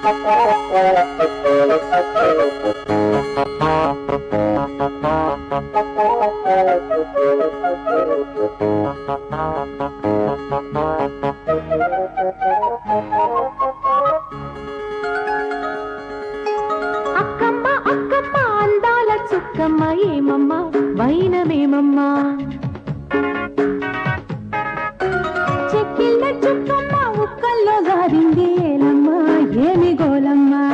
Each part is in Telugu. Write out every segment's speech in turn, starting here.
అక్కమ్మ అక్కమ్మ అందాల చుక్కమ్మ ఏమమ్మా వైనమేమమ్మా చెక్కిళ్ళ చుక్కమ్మ ఉక్కల్లో జారింది ఏలమ్మా ఏమి గోలమ్మా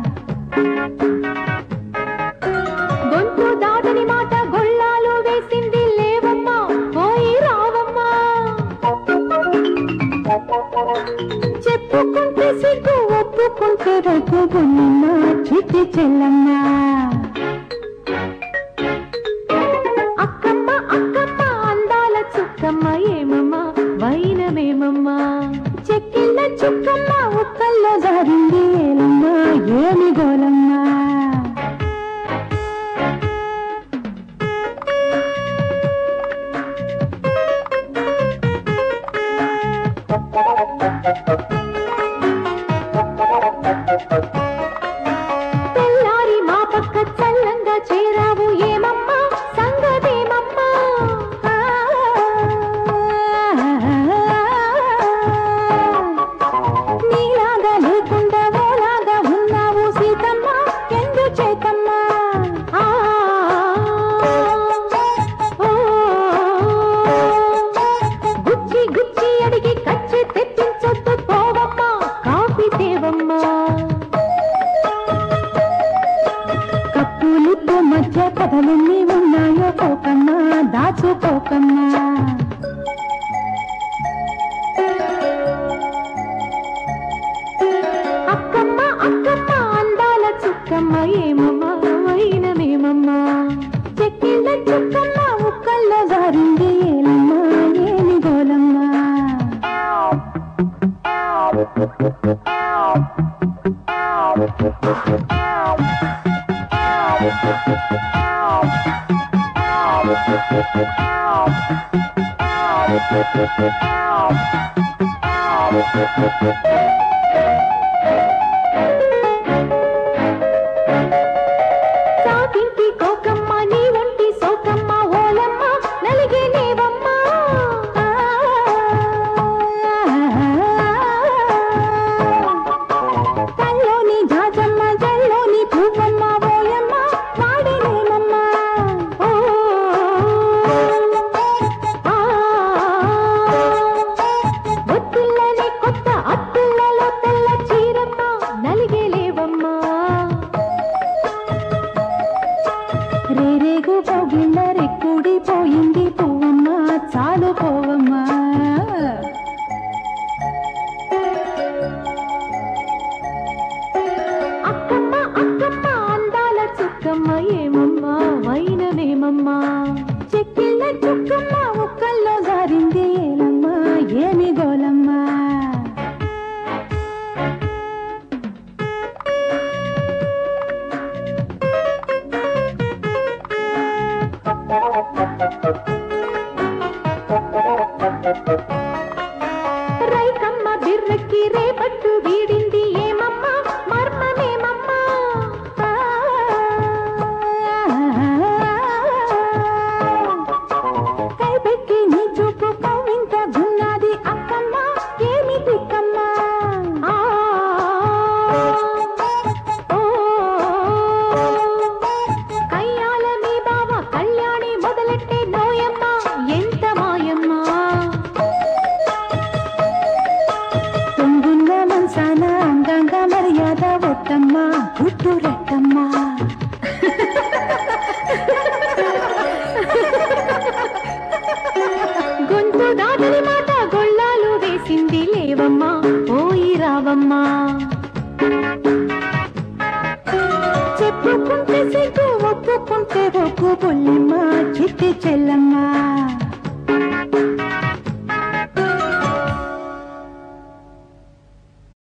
గొంతు దాటని మాట గొళ్ళాలు వేసింది లేవమ్మా పోయి రావమ్మా చెప్పుకుంటే సిగ్గు ఒప్పుకుంటే రఘు బున్నమ్మ చిట్టి చెల్లమ్మ అక్కమ్మ అక్కమ్మ అందాల చుక్కమ్మ ఏమమ్మా వైనమేమమ్మా చెక్కిళ్ళ చుక్కమ్మ ఉక్కల్లో జారింది ఏలమ్మ ఏమి గోలమ్మా తెల్లారి మా పక్క చల్లంగా చేరావు ఏమమ్మా సంగతేమమ్మా ఆ, నీలాగా లేకుండా ఓలాగా ఉన్నావు సీతమ్మ ఎందు చేతమ్మా ఆ, ఓ, గుచ్చి గుచ్చి అడిగి కచ్చి తెప్పించొద్దు పోవమ్మా కాఫీ తేవమ్మా కప్పులిప్పు మధ్య కథలెన్ని ఉన్నాయో పోకమ్మా దాచుకోకమ్మా అక్కమ్మ అక్కమ్మ అందాల చుక్కమ్మ ఏమమ్మా వైనమేమమ్మా చెక్కిళ్ళ చుక్కమ్మ ఉక్కల్లో జారింది ఏలమ్మా ఏమి గోలమ్మా సాకింటి కోకమ్మ నీ ఒంటి సోకమ్మ ఓలమ్మ నలిగే నేవమ్మ కల్లోని జాజమ్మ జల్లోని పువ్వమ్మ ఓయమ్మ వాడినేమమ్మ ఓ ఆ ఒత్తిళ్ళని కొత్త అత్తిళ్ళలో తెల్ల చీరమ్మ నలిగే లేవమ్మా రేరేగు పోగిళ్ళ రెక్కుడి పోయింది పువ్వమ్మ చాలు పోవమ్మా అక్కమ్మ అక్కమ్మ అందాల చుక్కమ్మ ఏమమ్మా వైనమేమమ్మా చెక్కిళ్ళ చుక్కమ్మ ఉక్కల్లో జారింది ఏలమ్మా ఏమి గోలమ్మా రైకమ్మ బిర్రకి రేపట్టు వీడింది ఏమమ్మా మర్మమేమమ్మా కైపెక్కి నీ చూపు కవ్వింత గున్నాది అక్కమ్మ ఏమి దిక్కమ్మా ఆ, ఓ, కయ్యాల మీ బావ కళ్యాణి మొదలెట్టే నోయమ్మ ఎంత మాయమ్మా పొంగున్న మనసాన అందంగా మర్యాద ఒట్టమ్మ గుట్టు రెట్టమ్మ గొంతు దాటని మాట గొళ్ళాలు వేసింది లేవమ్మా పోయి రావమ్మా చెప్పుకుంటే సిగ్గు ఒప్పుకుంటే ఒప్పు పుల్లెమ్మ చిట్టి చెల్లమ్మ